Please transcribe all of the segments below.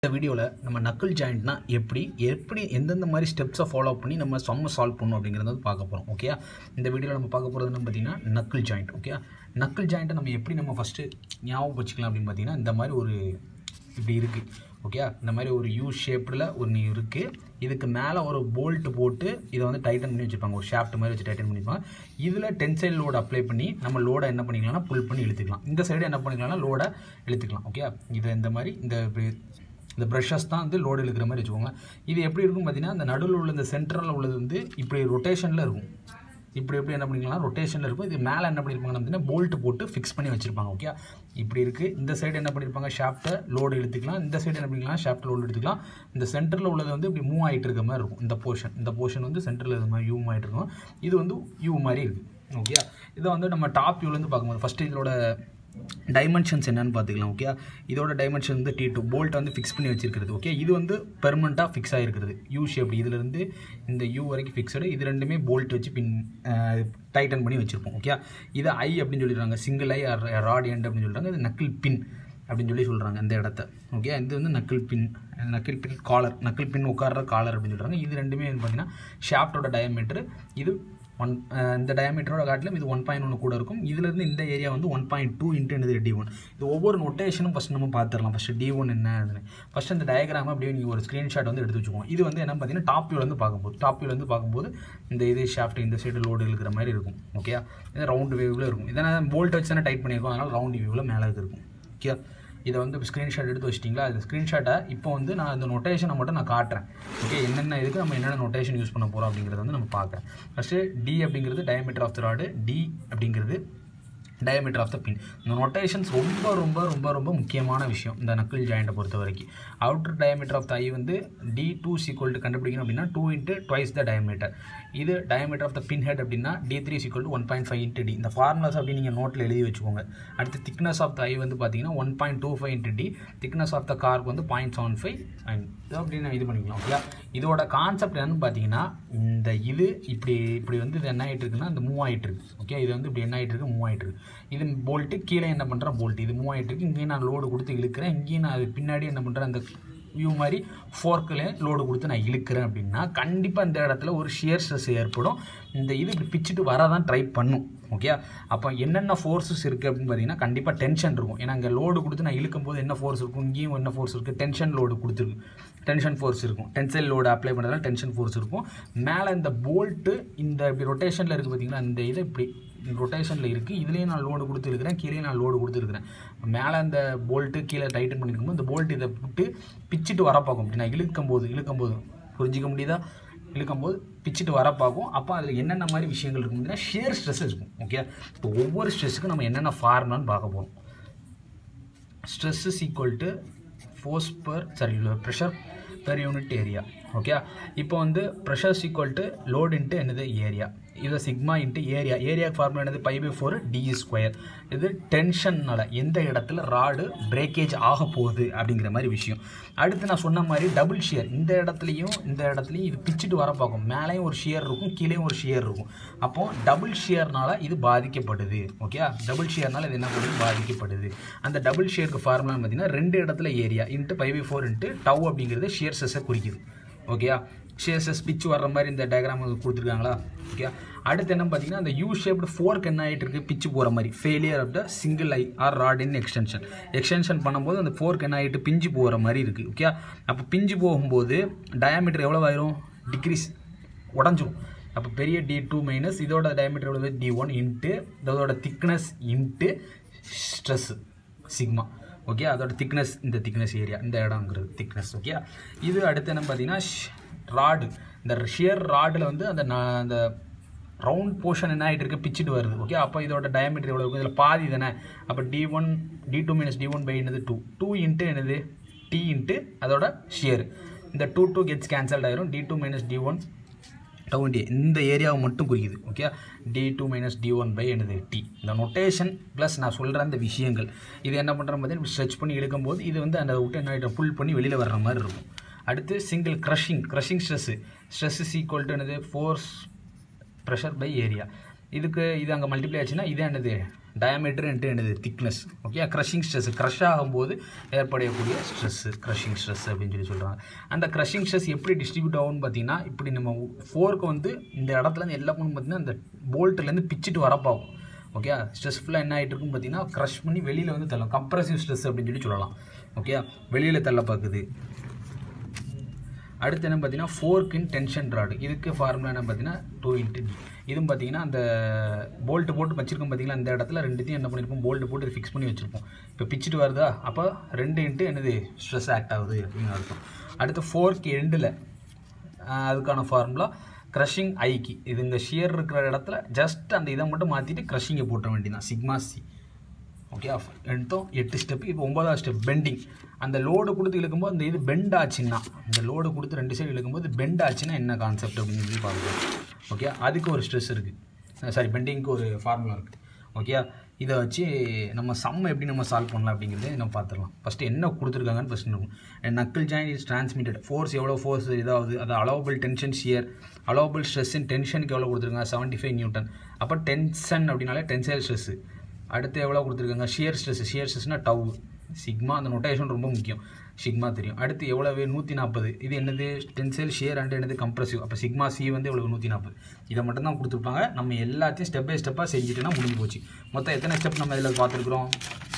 இந்த வீடியோவில் நம்ம நக்கிள் ஜாயிண்ட்னா எப்படி எப்படி எந்தெந்த மாதிரி ஸ்டெப்ஸை ஃபாலோ பண்ணி நம்ம சம்ம சால்வ் பண்ணணும் அப்படிங்கிறத வந்து பார்க்க போகிறோம் ஓகே இந்த வீடியோவில் நம்ம பார்க்க போகிறது என்ன பார்த்தீங்கன்னா நக்கிள் ஜாயிண்ட் ஓகே நக்கிள் ஜாயிண்ட்டை நம்ம எப்படி நம்ம ஃபஸ்ட்டு ஞாபகம் வச்சுக்கலாம் அப்படின்னு பார்த்தீங்கன்னா இந்த மாதிரி ஒரு இப்படி இருக்குது ஓகே இந்த மாதிரி ஒரு யூ ஷேப்பில் ஒன்று இருக்குது இதுக்கு மேலே ஒரு போல்ட் போட்டு இதை வந்து டைட்டன் பண்ணி வச்சுருப்பாங்க ஒரு ஷாஃப்ட் மாதிரி வச்சு டைட்டன் பண்ணிப்பாங்க இதில் டென்சைல் லோடு அப்ளை பண்ணி நம்ம லோடை என்ன பண்ணிக்கலாம்னா புல் பண்ணி இழுத்துக்கலாம் இந்த சைடு என்ன பண்ணிக்கலாம்னா லோடை இழுத்துக்கலாம் ஓகே இது இந்த மாதிரி இந்த இப்படி இந்த ப்ரஷஸ் தான் வந்து லோடு இழுக்கிற மாதிரி வச்சுக்கோங்க இது எப்படி இருக்கும் பார்த்தீங்கன்னா இந்த நடுவில் உள்ள இந்த சென்டரில் உள்ளது வந்து இப்படி ரொட்டேஷனில் இருக்கும் இப்படி எப்படி என்ன பண்ணிக்கலாம் ரொட்டேஷனில் இருக்கும் இது மேலே என்ன பண்ணியிருப்பாங்க அப்படின்னா போல்ட் போட்டு ஃபிக்ஸ் பண்ணி வச்சிருப்பாங்க ஓகே இப்படி இருக்குது இந்த சைடு என்ன பண்ணியிருப்பாங்க ஷாஃப்ட்டை லோடு இழுத்துக்கலாம் இந்த சைடு என்ன பண்ணிக்கலாம் ஷாஃப்ட் லோடு எடுத்துக்கலாம் இந்த சென்டரில் உள்ளது வந்து இப்படி மூவ் ஆகிட்டு இருக்க மாதிரி இருக்கும் இந்த போர்ஷன் இந்த போர்ஷன் வந்து சென்டரில் இருக்க மாதிரி யூ ஆகிட்டு இருக்கும் இது வந்து யூ மாதிரி இருக்குது ஓகே இதை வந்து நம்ம டாப் வியூலேருந்து பார்க்கும்போது ஃபஸ்ட்டு இதோட டைமென்ஷன்ஸ் என்னன்னு பார்த்துக்கலாம் ஓகே இதோட டைமென்ஷன் வந்து டி டூ போல்ட்டை வந்து ஃபிக்ஸ் பண்ணி வச்சிருக்கிறது ஓகே இது வந்து பெர்மனண்ட்டாக ஃபிக்ஸ் ஆகிருக்கிறது யூ ஷேப் இதுலேருந்து இந்த யூ வரைக்கும் ஃபிக்ஸடு இது ரெண்டுமே போல்ட் வச்சு பின் டைட்டன் பண்ணி வச்சுருப்போம் ஓகே இது ஐ அப்படின்னு சொல்லிடுறாங்க சிங்கிள் ஐ ராட் எண்ட் அப்படின்னு சொல்கிறாங்க இது நக்கிள் பின் அப்படின்னு சொல்லி சொல்கிறாங்க இந்த இடத்த ஓகே இது வந்து knuckle pin knuckle pin collar knuckle pin உட்கார்ற காலர் அப்படின்னு சொல்கிறாங்க இது ரெண்டுமே பார்த்தீங்கன்னா ஷாஃப்டோட டயமீட்டர் இது ஒன் இந்த டயமீட்டரோட காட்டிலும் இது ஒன் பாயிண்ட் ஒன்று கூட இருக்கும் இதுலேருந்து இந்த ஏரியா வந்து ஒன் பாயிண்ட் டூ இன்ட்டு என்னது டி ஒன் இது ஒவ்வொரு நொட்டேஷனும் ஃபஸ்ட் நம்ம பார்த்துடலாம் ஃபஸ்ட்டு டி ஒன் என்ன ஃபஸ்ட் அந்த டயக்ராம் அப்படியே நீங்கள் ஒரு ஸ்க்ரீன்ஷாட் வந்து எடுத்து வச்சுக்கோங்க இது வந்து என்ன பார்த்தீங்கன்னா டாப் வியூலேருந்து பார்க்கும்போது டாப் வியூலேருந்து பார்க்கும்போது இந்த இது ஷாஃப்ட் இந்த சைடு லோடு இருக்கிற மாதிரி இருக்கும் ஓகே இது ரவுண்டு வேவில் இருக்கும் இதனால் போல்ட் வச்சு தானே டைட் பண்ணியிருக்கோம் அதனால் ரவுண்ட் வியூவில் மேலே இருக்கும் ஓகே இதை வந்து ஸ்க்ரீன்ஷாட் எடுத்து வச்சிட்டிங்களா அது ஸ்க்ரீன்ஷாட்டை இப்போ வந்து நான் இந்த நொட்டேஷனை மட்டும் நான் காட்டுறேன் ஓகே என்னென்ன இதுக்கு நம்ம என்னென்ன நொட்டேஷன் யூஸ் பண்ண போகிறோம் அப்படிங்கிறத வந்து நம்ம பார்க்குறேன் ஃபஸ்ட்டு டி அப்படிங்கிறது diameter of the rod D அப்படிங்கிறது டயமீட்டர் ஆஃப் த பின் இந்த நொட்டேஷன்ஸ் ரொம்ப ரொம்ப ரொம்ப ரொம்ப முக்கியமான விஷயம் இந்த நக்கிள் ஜாயிண்ட்டை பொறுத்த வரைக்கும் outer diameter of the eye வந்து டி டூ சீக்வல் டு கண்டுபிடிக்கணும் அப்படின்னா two into twice the diameter இது diameter of the pin head அப்படின்னா D three equal to one point five into D இந்த ஃபார்முலாஸ் அப்படி நீங்கள் நோட்டில் எழுதி வச்சுக்கோங்க அடுத்து திக்னஸ் ஆஃப் த ஐ வந்து பார்த்தீங்கன்னா one point two five into D thickness of the கார்க்கு வந்து பாயிண்ட் செவன் ஃபைவ் இது அப்படின்னு இது பண்ணிக்கலாம் ஓகே இதோட கான்செப்ட் என்னன்னு பார்த்தீங்கன்னா இந்த இது இப்படி இப்படி வந்து இது என்ன ஆகிட்டு இருக்குன்னா இந்த மூவ் ஆகிட்டு இருக்கு ஓகே இது வந்து இப்படி என்ன ஆகிட்டு இருக்கு மூவ் ஆகிட்டு இருக்கு இது போல்ட்டு கீழே என்ன பண்ணுறேன் போல்ட் இது மூவ் ஆகிட்டு இருக்கு இங்கேயும் நான் லோடு கொடுத்து இழுக்கிறேன் இங்கேயும் நான் அது பின்னாடி என்ன பண்ணுறேன் அந்த வியூ மாதிரி ஃபோர்க்கில் லோடு கொடுத்து நான் இழுக்கிறேன் அப்படின்னா கண்டிப்பாக இந்த இடத்துல ஒரு ஷியர் ஸ்ட்ரெஸ் ஏற்படும் இந்த இது இப்படி பிச்சுட்டு வர தான் ட்ரை பண்ணும் ஓகே அப்போ என்னென்ன ஃபோர்ஸஸ் இருக்குது அப்படின்னு பார்த்தீங்கன்னா கண்டிப்பாக டென்ஷன் இருக்கும் ஏன்னா இங்கே லோடு கொடுத்து நான் இழுக்கும் போது என்ன ஃபோர்ஸ் இருக்கும் இங்கேயும் என்ன ஃபோர்ஸ் இருக்குது டென்ஷன் லோடு கொடுத்துருக்கு டென்ஷன் ஃபோர்ஸ் இருக்கும் டென்சைல் லோடு அப்ளை பண்ணுறதுனால டென்ஷன் ஃபோர்ஸ் இருக்கும் மேலே இந்த போல்ட்டு இந்த இப்படி ரொட்டேஷனில் இருக்குது பார்த்தீங்கன்னா இந்த இதை இப்படி ரொட்டேஷனில் இருக்குது இதுலேயும் நான் லோடு கொடுத்துருக்கிறேன் கீழே நான் லோடு கொடுத்துருக்கிறேன் மேலே அந்த போல்ட்டு கீழே டைட்டன் பண்ணியிருக்கும்போது இந்த போல்ட் இதை விட்டு பிச்சுட்டு வர பார்க்கும் இப்படி நான் இழுக்கும் போது இழுக்கும் போது புரிஞ்சிக்க முடியுதா இழுக்கும் போது பிச்சுட்டு வர பார்க்கும் அப்போ அதில் என்னென்ன மாதிரி விஷயங்கள் இருக்கும் அப்படின்னா ஷேர் ஸ்ட்ரெஸ் இருக்கும் ஓகே இப்போ ஒவ்வொரு ஸ்ட்ரெஸ்ஸுக்கும் நம்ம என்னென்ன ஃபார்முலான்னு பார்க்க போகிறோம் stress is equal to force per sorry pressure per unit area okay இப்போ வந்து pressure equal to load into என்னது ஏரியா இது sigma into area area formula என்னது pi by four D square இது டென்ஷன்னால் எந்த இடத்துல ராடு பிரேக்கேஜ் ஆக போகுது அப்படிங்கிற மாதிரி விஷயம் அடுத்து நான் சொன்ன மாதிரி டபுள் ஷியர் இந்த இடத்துலையும் இந்த இடத்துலையும் இது பிச்சுட்டு வர பார்க்கும் மேலேயும் ஒரு ஷியர் இருக்கும் கீழேயும் ஒரு ஷியர் இருக்கும் அப்போ டபுள் ஷியர்னால இது பாதிக்கப்படுது ஓகே டபுள் ஷியர்னால இது என்ன பண்ணுது பாதிக்கப்படுது அந்த டபுள் ஷியருக்கு ஃபார்முலா பார்த்தீங்கன்னா ரெண்டு இடத்துல area into pi by four into tau அப்படிங்கிறது ஷியர் ஸ்ட்ரெஸ்ஸை குறிக்குது ஓகேயா ஷேர்ஸஸ் பிச்சு வர்ற மாதிரி இந்த டயக்ராம் கொடுத்துருக்காங்களா ஓகே அடுத்து என்ன பார்த்தீங்கன்னா அந்த யூ ஷேப்டு ஃபோர்க் என்ன ஆகிட்டு இருக்கு பிச்சு போகிற மாதிரி failure of the single eye or rod in extension extension பண்ணும்போது அந்த ஃபோர்க் என்ன ஆகிட்டு பிஞ்சு போகிற மாதிரி இருக்குது ஓகே அப்போ பிஞ்சு போகும்போது டயாமீட்டர் எவ்வளோ ஆயிரும் டிக்ரீஸ் உடஞ்சிரும் அப்போ பெரிய டி டூ மைனஸ் இதோட டயமீட்டர் எவ்வளோ டி ஒன் இன்ட்டு இதோட thickness into stress sigma okay அதோட திக்னஸ் இந்த திக்னஸ் ஏரியா இந்த இடங்கிறது திக்னஸ் ஓகே இது அடுத்து என்ன பார்த்தீங்கன்னா ராடு இந்த ஷியர் ராடில் வந்து அந்த அந்த ரவுண்ட் போர்ஷன் என்ன ஆகிட்டு இருக்கு பிச்சுட்டு வருது ஓகே அப்போ இதோட டயமீட்டர் எவ்வளோ இருக்கும் இதில் பாதி தானே அப்போ D one D two minus D one by என்னது டூ டூ இன்ட்டு என்னது டி இன்ட்டு அதோட ஷியர் இந்த டூ டூ கெட்ஸ் கேன்சல்ட் ஆயிரும் D two minus D one down இந்த ஏரியாவை மட்டும் குறிக்குது okay D two minus D one by என்னது டி இந்த நொட்டேஷன் ப்ளஸ் நான் சொல்கிற அந்த விஷயங்கள் இது என்ன பண்ணுறேன் பார்த்தீங்கன்னா ஸ்ட்ரெச் பண்ணி இழுக்கும்போது இது வந்து அந்த விட்டு என்ன ஆகிட்டு புல் பண்ணி வெளியில் வர்ற மாதிரி இருக்கும் அடுத்து single crushing crushing stress stress is equal to என்னது ஃபோர்ஸ் ப்ரெஷர் பை ஏரியா இதுக்கு இது அங்கே மல்டிப்ளை ஆச்சுன்னா இது என்னது டயமீட்டர் இன்ட்டு என்னது thickness okay crushing stress crush ஆகும்போது ஏற்படக்கூடிய ஸ்ட்ரெஸ்ஸு க்ரஷிங் ஸ்ட்ரெஸ் அப்படின்னு சொல்லி சொல்கிறாங்க அந்த க்ரஷிங் ஸ்ட்ரெஸ் எப்படி டிஸ்ட்ரிபியூட் ஆகும்னு பார்த்தீங்கன்னா இப்படி நம்ம ஃபோர்க்கு வந்து இந்த இடத்துலேருந்து எல்லா பொண்ணும் பார்த்தீங்கன்னா இந்த போல்ட்லேருந்து பிச்சுட்டு வரப்பாகும் ஓகே ஸ்ட்ரெஸ்ஃபுல்லாக என்ன ஆகிட்டு இருக்கும் பார்த்தீங்கன்னா க்ரஷ் பண்ணி வெளியில் வந்து தள்ளும் கம்ப்ரசிவ் ஸ்ட்ரெஸ் அப்படின்னு சொல்லி சொல்லலாம் ஓகே வெளியில் தள்ள பார்க்குது அடுத்து என்ன பார்த்தீங்கன்னா ஃபோர்க் இன் டென்ஷன் ராடு இதுக்கு ஃபார்முலா என்ன பார்த்தீங்கன்னா டூ இன்ட்டு டி இதுவும் பார்த்தீங்கன்னா அந்த போல்ட்டு போட்டு வச்சிருக்கோம் பார்த்தீங்களா இந்த இடத்துல ரெண்டுத்தையும் என்ன பண்ணியிருப்போம் போல்ட்டு போட்டு ஃபிக்ஸ் பண்ணி வச்சுருப்போம் இப்போ பிச்சுட்டு வருதா அப்போ ரெண்டு இன்ட்டு என்னது ஸ்ட்ரெஸ் ஆக்ட் ஆகுது அப்படின்னு அர்த்தம் அடுத்து ஃபோர்க் எண்டில் அதுக்கான ஃபார்முலா க்ரஷிங் ஐக்கு இது இந்த ஷியர் இருக்கிற இடத்துல ஜஸ்ட் அந்த இதை மட்டும் மாற்றிட்டு க்ரஷிங்கை போட்ட வேண்டியதான் சிக்மா சி ஓகே எடுத்தோம் எட்டு ஸ்டெப் இப்போ ஒன்பதாவது ஸ்டெப் பெண்டிங் அந்த லோடு கொடுத்து இழுக்கும்போது அந்த இது பெண்ட் ஆச்சுன்னா இந்த லோடு கொடுத்து ரெண்டு சைடு இழுக்கும்போது பெண்ட் ஆச்சுன்னா என்ன கான்செப்ட் அப்படின்னு சொல்லி பார்க்கலாம் ஓகே அதுக்கு ஒரு ஸ்ட்ரெஸ் இருக்குது சாரி பெண்டிங்க்கு ஒரு ஃபார்முலா இருக்குது ஓகே இதை வச்சு நம்ம சம் எப்படி நம்ம சால்வ் பண்ணலாம் அப்படிங்கிறத நம்ம பார்த்துடலாம் ஃபஸ்ட்டு என்ன கொடுத்துருக்காங்கன்னு ஃபஸ்ட் இருக்கும் knuckle joint is transmitted force எவ்வளோ ஃபோர்ஸ் இதாகுது அது allowable tension shear allowable stress in டென்ஷனுக்கு எவ்வளோ கொடுத்துருக்காங்க செவன்ட்டி ஃபைவ் நியூட்டன் அப்போ டென்ஷன் அப்படின்னாலே டென்சைல் ஸ்ட்ரெஸ்ஸு அடுத்து எவ்வளோ கொடுத்துருக்காங்க ஷியர் ஸ்ட்ரெஸ் ஷியர் ஸ்ட்ரெஸ்னால் டவ் சிக்மா அந்த நொட்டேஷன் ரொம்ப முக்கியம் சிக்மா தெரியும் அடுத்து எவ்வளவு நூற்றி நாற்பது இது என்னது டென்சைல் ஷியர் அண்ட் என்னது கம்ப்ரசிவ் அப்போ சிக்மா சி வந்து எவ்வளவு நூற்றி நாற்பது இதை மட்டும் தான் கொடுத்துருப்பாங்க நம்ம எல்லாத்தையும் ஸ்டெப் பை ஸ்டெப்பாக செஞ்சுட்டுனா முடிஞ்சு போச்சு மொத்தம் எத்தனை ஸ்டெப் நம்ம இதில் பார்த்துருக்குறோம்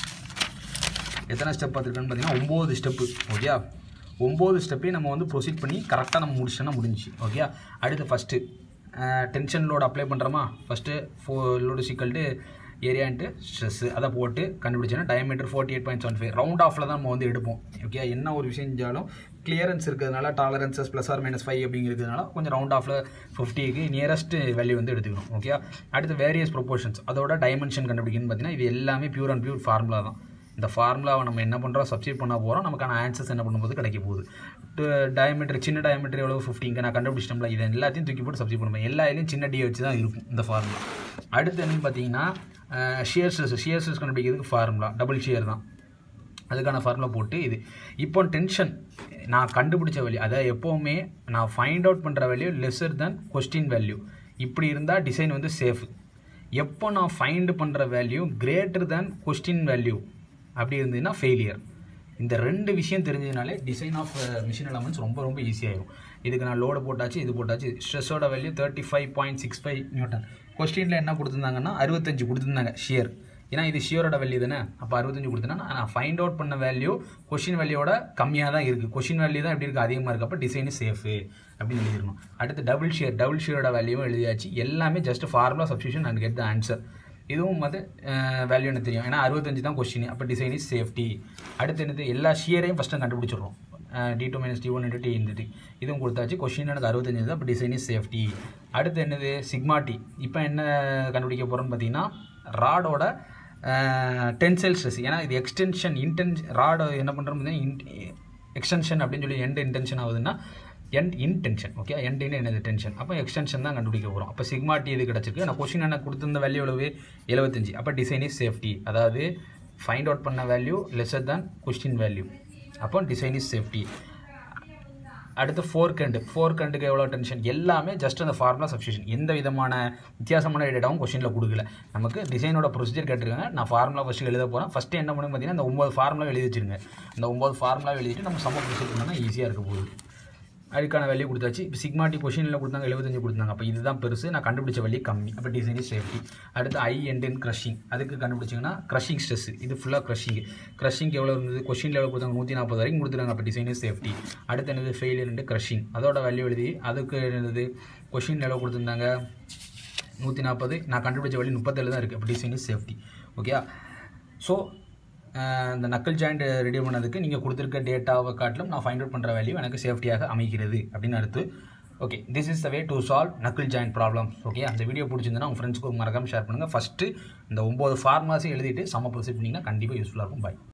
எத்தனை ஸ்டெப் பார்த்துருக்கோன்னு பார்த்தீங்கன்னா ஒம்பது ஸ்டெப்பு ஓகே ஒம்பது ஸ்டெப்பையும் நம்ம வந்து ப்ரொசீட் பண்ணி கரெக்டாக நம்ம முடிச்சோன்னா முடிஞ்சிச்சு ஓகே அடுத்து ஃபஸ்ட்டு டென்ஷன் லோடு அப்ளை பண்ணுறோமா ஃபஸ்ட்டு ஃபோ லோடு சிக்கல்ட்டு ஏரியான்ட்டு ஸ்ட்ரெஸ்ஸு அதை போட்டு கண்டுபிடிச்சோன்னா diameter forty eight point seven five round ஆஃபில் தான் நம்ம வந்து எடுப்போம் ஓகே என்ன ஒரு விஷயம் செஞ்சாலும் கிளியரன்ஸ் இருக்கிறதுனால tolerances plus or minus five அப்படிங்கிறதுனால கொஞ்சம் ரவுண்ட் ஆஃபில் ஃபிஃப்டிக்கு நியரஸ்ட் வேல்யூ வந்து எடுத்துக்கணும் ஓகே அடுத்து வேரியஸ் ப்ரொபோர்ஷன்ஸ் அதோட டைமென்ஷன் கண்டுபிடிக்கணும்னு பார்த்தீங்கன்னா இது எல்லாமே பியூர் அண்ட் பியூர் ஃபார்முலா தான் இந்த ஃபார்முலாவை நம்ம என்ன பண்ணுறோம் சப்ஸ்டியூட் பண்ண போகிறோம் நமக்கான ஆன்சர்ஸ் என்ன பண்ணும்போது கிடைக்க போகுது டயமீட்டர் சின்ன டயமீட்டர் எவ்வளோ ஃபிஃப்டிங்க நான் கண்டுபிடிச்சிட்டோம்ல இது எல்லாத்தையும் தூக்கி போட்டு சப்ஸ்டியூட் பண்ணுவேன் எல்லா இதுலையும் சின்ன டி வச்சு தான் இருக்கும் இந்த ஃபார்முலா அடுத்து என்னன்னு பார்த்தீங்கன்னா ஷியர் ஸ்ட்ரெஸ் ஷியர் ஸ்ட்ரெஸ் கண்டுபிடிக்கிறதுக்கு ஃபார்முலா டபுள் ஷியர் தான் அதுக்கான ஃபார்முலா போட்டு இது இப்போ டென்ஷன் நான் கண்டுபிடிச்ச வேல்யூ அதை எப்போவுமே நான் ஃபைண்ட் அவுட் பண்ணுற value lesser than question value இப்படி இருந்தால் டிசைன் வந்து சேஃப் எப்போ நான் ஃபைண்ட் பண்ணுற value greater than question value அப்படி இருந்ததுன்னா ஃபெயிலியர் இந்த ரெண்டு விஷயம் தெரிஞ்சதுனாலே டிசைன் ஆஃப் மிஷின் எலமெண்ட்ஸ் ரொம்ப ரொம்ப ஈஸியாகிடும் இதுக்கு நான் லோடு போட்டாச்சு இது போட்டாச்சு ஸ்ட்ரெஸ்ஸோட value thirty five point six five newton கொஸ்டினில் என்ன கொடுத்துருந்தாங்கன்னா அறுபத்தஞ்சு கொடுத்துருந்தாங்க ஷியர் ஏன்னா இது ஷியரோட வேல்யூ தானே அப்போ அறுபத்தஞ்சு கொடுத்தேன்னா நான் ஃபைண்ட் அவுட் பண்ண வேல்யூ கொஷின் வேல்யூவோட கம்மியாக தான் இருக்குது கொஷின் வேல்யூ தான் எப்படி இருக்குது அதிகமாக இருக்குது அப்போ டிசைன் சேஃபு அப்படின்னு எழுதிருக்கணும் அடுத்து டபுள் ஷியர் டபுள் ஷியரோட வேல்யூவும் எழுதியாச்சு எல்லாமே just formula substitution and get the answer இதுவும் வந்து வேல்யூ எனக்கு தெரியும் ஏன்னா அறுபத்தஞ்சு தான் கொஸ்டின் அப்போ டிசைன் இஸ் சேஃப்டி அடுத்து என்னது எல்லா ஷியரையும் ஃபஸ்ட்டு கண்டுபிடிச்சிடுறோம் D two minus D one into D into D இதுவும் கொடுத்தாச்சு கொஸ்டின் எனக்கு அறுபத்தஞ்சு தான் அப்போ டிசைன் இஸ் சேஃப்டி அடுத்து என்னது சிக்மா டி இப்போ என்ன கண்டுபிடிக்க போகிறோம்னு பார்த்தீங்கன்னா ராடோட டென்சைல் ஸ்ட்ரெஸ் ஏன்னா இது எக்ஸ்டென்ஷன் இன்டென் ராடை என்ன பண்ணுறோம் பார்த்தீங்கன்னா எக்ஸ்டென்ஷன் அப்படின்னு சொல்லி எண்ட் இன்டென்ஷன் ஆகுதுன்னா end in tension okay end in என்னது டென்ஷன் அப்போ எக்ஸ்டென்ஷன் தான் கண்டுபிடிக்க போகிறோம் அப்போ சிக்மா டி இது கிடச்சிருக்கு நான் கொஷின் என்ன கொடுத்துருந்த வேல்யூ எவ்வளவு எழுபத்தஞ்சு அப்போ டிசைன் இஸ் சேஃப்டி அதாவது ஃபைண்ட் அவுட் பண்ண வேல்யூ லெஸர் தான் கொஸ்டின் வேல்யூ அப்போ டிசைன் இஸ் சேஃப்டி அடுத்து ஃபோர் கண்டு ஃபோர் கண்டுக்கு எவ்வளோ டென்ஷன் எல்லாமே ஜஸ்ட் அந்த ஃபார்முலா சப்ஸ்டியூஷன் எந்த விதமான வித்தியாசமான டேட்டாவும் கொஸ்டினில் கொடுக்கல நமக்கு டிசைனோட ப்ரொசீஜர் கேட்டிருக்காங்க நான் ஃபார்முலா ஃபஸ்ட்டு எழுத போகிறேன் ஃபஸ்ட்டு என்ன பண்ணுங்க பார்த்தீங்கன்னா அந்த ஒம்பது ஃபார்முலா எழுதி வச்சிருங்க அந்த ஒம்பது ஃபார்முலா எழுதிட்டு நம்ம சம்ம ப்ரொசீஜர் பண்ணால் ஈஸியாக இருக்க போகுது அதுக்கான வேல்யூ கொடுத்தாச்சு இப்போ சிக்மா டி கொஷினில் கொடுத்தாங்க எழுபத்தஞ்சு கொடுத்தாங்க அப்போ இதுதான் பெருசு நான் கண்டுபிடிச்ச வேல்யூ கம்மி அப்போ டிசைன் சேஃப்டி அடுத்து ஐ எண்ட் இன் க்ரஷிங் அதுக்கு கண்டுபிடிச்சிங்கன்னா க்ரஷிங் ஸ்ட்ரெஸ் இது ஃபுல்லாக க்ரஷிங் க்ரஷிங் எவ்வளோ இருந்தது கொஷினில் எவ்வளோ கொடுத்தாங்க நூற்றி நாற்பது வரைக்கும் கொடுத்துருக்காங்க அப்போ டிசைன் சேஃப்டி அடுத்து என்னது ஃபெயிலியர் க்ரஷிங் அதோட வேல்யூ எழுதி அதுக்கு என்னது கொஷின் எவ்வளோ கொடுத்துருந்தாங்க நூற்றி நாற்பது நான் கண்டுபிடிச்ச வேல்யூ முப்பத்தேழு தான் இருக்குது அப்போ டிசைன் சேஃப்டி ஓகே ஸோ இந்த நக்கல் ஜாயிண்ட் ரெடி பண்ணதுக்கு நீங்கள் கொடுத்துருக்க டேட்டாவை காட்டிலும் நான் ஃபைண்ட் அவுட் பண்ணுற வேல்யூ எனக்கு சேஃப்டியாக அமைகிறது அப்படின்னு அடுத்து okay this is the way to solve knuckle joint problem okay அந்த வீடியோ பிடிச்சிருந்தனா உங்கள் ஃப்ரெண்ட்ஸ்க்கு மறக்காமல் ஷேர் பண்ணுங்கள் ஃபஸ்ட்டு இந்த ஒம்பது ஃபார்மாஸையும் எழுதிட்டு சம ப்ரொசீட் பண்ணிங்கன்னா கண்டிப்பாக யூஸ்ஃபுல்லாக இருக்கும் பை